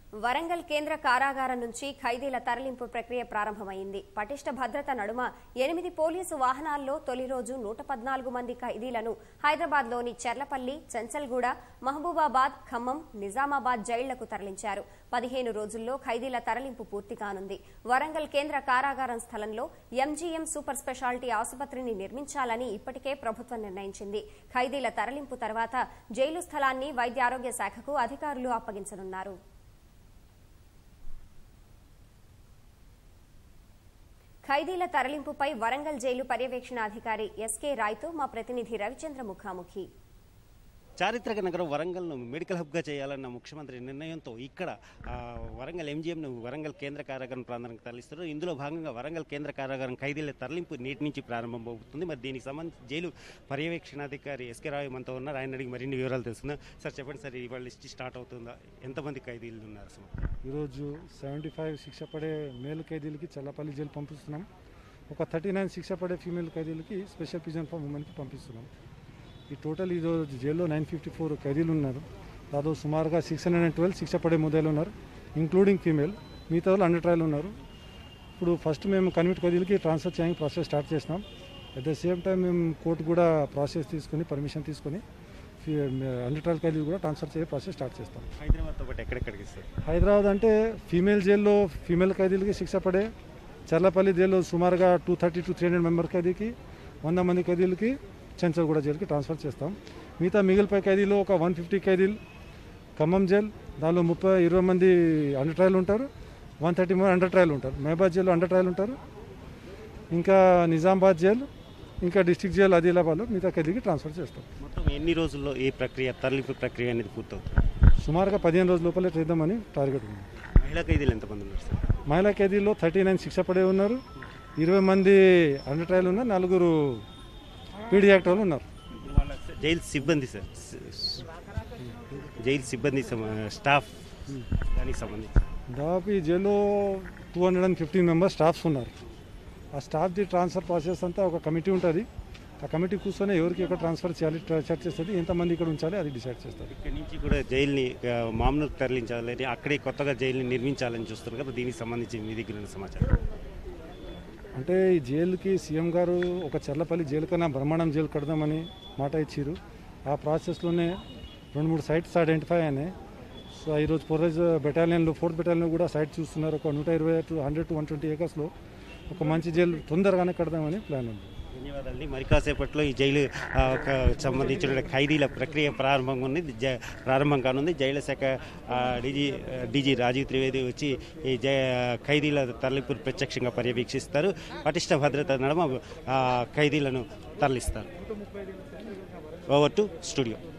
వరంగల్ కేంద్ర కారాగారం నుంచి ఖైదీల తరలింపు ప్రక్రియ ప్రారంభమైంది పటిష్ట భద్రత నడుమ ఎనిమిది పోలీసు వాహనాల్లో తొలి రోజు నూట పద్నాలుగు మంది ఖైదీలను హైదరాబాద్లోని చెర్లపల్లి చెంచల్గూడ మహబూబాబాద్ ఖమ్మం నిజామాబాద్ జైళ్లకు తరలించారు పదిహేను రోజుల్లో ఖైదీల తరలింపు పూర్తి కానుంది వరంగల్ కేంద్ర కారాగారం స్థలంలో ఎంజీఎం సూపర్ స్పెషాలిటీ ఆసుపత్రిని నిర్మించాలని ఇప్పటికే ప్రభుత్వం నిర్ణయించింది ఖైదీల తరలింపు తర్వాత జైలు స్థలాన్ని వైద్య ఆరోగ్య శాఖకు అధికారులు అప్పగించనున్నారు ఖైదీల తరలింపుపై వరంగల్ జైలు పర్యవేక్షణాధికారి ఎస్కే రాయ్తో మా ప్రతినిధి రవిచంద్ర ముఖాముఖి చారిత్రక నగరం వరంగల్ను మెడికల్ హబ్గా చేయాలన్న ముఖ్యమంత్రి నిర్ణయంతో ఇక్కడ ఆ, వరంగల్ ఎంజీఎంను వరంగల్ కేంద్ర కారాగారం ప్రాంతానికి తరలిస్తారు ఇందులో భాగంగా వరంగల్ కేంద్ర కారాగారం ఖైదీల తరలింపు నేటి నుంచి ప్రారంభమవుతుంది మరి దీనికి సంబంధించి జైలు పర్యవేక్షణాధికారి ఎస్కే రాయ్ మనతో ఉన్నారు ఆయన అడిగి మరిన్ని వివరాలు తెలుసుకుందాం సార్ చెప్పండి సార్ ఇవాళ లిస్ట్ స్టార్ట్ అవుతుందా ఎంతమంది ఖైదీలు ఉన్నారు అసలు ఈరోజు సెవెంటీ ఫైవ్ శిక్ష పడే మేల్ ఖైదీలకి చల్లపల్లి జైలు పంపిస్తున్నాం ఒక థర్టీ నైన్ శిక్ష పడే ఫీమేల్ ఖైదీలకి స్పెషల్ ప్రిజన్ ఫర్ ఉమెన్కి పంపిస్తున్నాం ఈ టోటల్ ఈరోజు జైల్లో నైన్ ఫిఫ్టీ ఫోర్ ఖైదీలు ఉన్నారు దాదాపు సుమారుగా సిక్స్ హండ్రెడ్ అండ్ ట్వెల్వ్ శిక్ష పడే ముద్దాయిలు ఉన్నారు ఇంక్లూడింగ్ ఫీమేల్ మిగతా వాళ్ళు అండర్ ట్రయల్ ఉన్నారు ఇప్పుడు ఫస్ట్ మేము కన్విట్ ఖైదీలకి ట్రాన్స్ఫర్ చేయడానికి ప్రాసెస్ స్టార్ట్ చేసినాం అట్ ద సేమ్ టైం మేము కోర్టు కూడా ప్రాసెస్ తీసుకొని పర్మిషన్ తీసుకొని అండర్ ట్రయల్ ఖైదీలు కూడా ట్రాన్స్ఫర్ చేసే ప్రాసెస్ స్టార్ట్ చేస్తాం హైదరాబాద్తో పాటు ఎక్కడెక్కడికి సార్ హైదరాబాద్ అంటే ఫీమేల్ జైల్లో ఫీమేల్ ఖైదీలకి శిక్ష పడే చర్లపల్లి జైల్లో సుమారుగా two thirty to three hundred member ఖైదీకి వంద మంది ఖైదీలకి చెంచల్గూడ జైలుకి ట్రాన్స్ఫర్ చేస్తాం మిగతా మిగిలిపోయే ఖైదీలు ఒక వన్ ఫిఫ్టీ ఖైదీలు ఖమ్మం జైల్ దానిలో ముప్పై ఇరవై మంది అండర్ ట్రయల్ ఉంటారు వన్ థర్టీ మంది అండర్ ట్రయల్ ఉంటారు మహబాద్ జైల్లో అండర్ ట్రయల్ ఉంటారు ఇంకా నిజామాబాద్ జైలు ఇంకా డిస్టిక్ జైలు ఆదిలాబాద్లో మిగతా ఖైదీకి ట్రాన్స్ఫర్ చేస్తాం మొత్తం ఎన్ని రోజుల్లో ఈ ప్రక్రియ తరలింపు ప్రక్రియ అనేది పూర్తవుతుంది సుమారుగా పదిహేను రోజుల లోపలే చేద్దామని టార్గెట్ ఉంది మహిళా ఖైదీలు ఎంతమంది ఉన్నారు సార్ మహిళా ఖైదీల్లో థర్టీ నైన్ శిక్ష పడే ఉన్నారు ఇరవై మంది అండర్ ట్రయల్ ఉన్నారు నలుగురు పీడీ యాక్ట్ వాళ్ళు ఉన్నారు వాళ్ళ జైలు సిబ్బంది సార్ జైలు సిబ్బంది సమ- స్టాఫ్ దానికి సంబంధించి దాదాపు ఈ జైల్లో two hundred and fifteen members staffs ఉన్నారు ఆ స్టాఫ్ది ట్రాన్స్ఫర్ ప్రాసెస్ అంతా ఒక కమిటీ ఉంటుంది ఆ కమిటీ కూర్చొని ఎవరికి ఎక్కడ ట్రాన్స్ఫర్ చేయాలి సెట్ చేస్తుంది ఎంతమంది ఇక్కడ ఉంచాలి అది డిసైడ్ చేస్తారు ఇక్కడి నుంచి కూడా జైలుని ఆ, మామూలు తరలించాలని అక్కడే కొత్తగా జైలుని నిర్మించాలని చూస్తున్నారు కదా దీనికి సంబంధించి మీ దగ్గర ఉన్న సమాచారం అంటే ఈ జైలుకి సీఎం గారు ఒక చెర్లపల్లి జైలు కన్నా బ్రహ్మాండం జైలు కడదామని మాట ఇచ్చారు ఆ ప్రాసెస్లోనే రెండు మూడు సైట్స్ ఐడెంటిఫై అయినాయి సో ఈరోజు ఫోరేజ్ బెటాలియన్లో ఫోర్త్ బెటాలియన్ కూడా సైట్ చూస్తున్నారు ఒక నూట ఇరవై to hundred to one twenty ఏకర్స్లో ఒక మంచి జైలు తొందరగానే కడదామని ప్లాన్ ఉంది ధన్యవాదాలండి మరి కాసేపట్లో ఈ జైలు ఆ, ఒక సంబంధించిన ఖైదీల ప్రక్రియ ప్రారంభంగా ఉంది జ ప్రారంభం కానుంది జైలు శాఖ ఆ, డీజీ ఆ, డీజీ రాజీవ్ త్రివేది వచ్చి ఈ జై ఖైదీల తరలింపు ప్రత్యక్షంగా పర్యవేక్షిస్తారు పటిష్ట భద్రత నడమ ఆ, ఖైదీలను తరలిస్తారు ఓవర్ టు స్టూడియో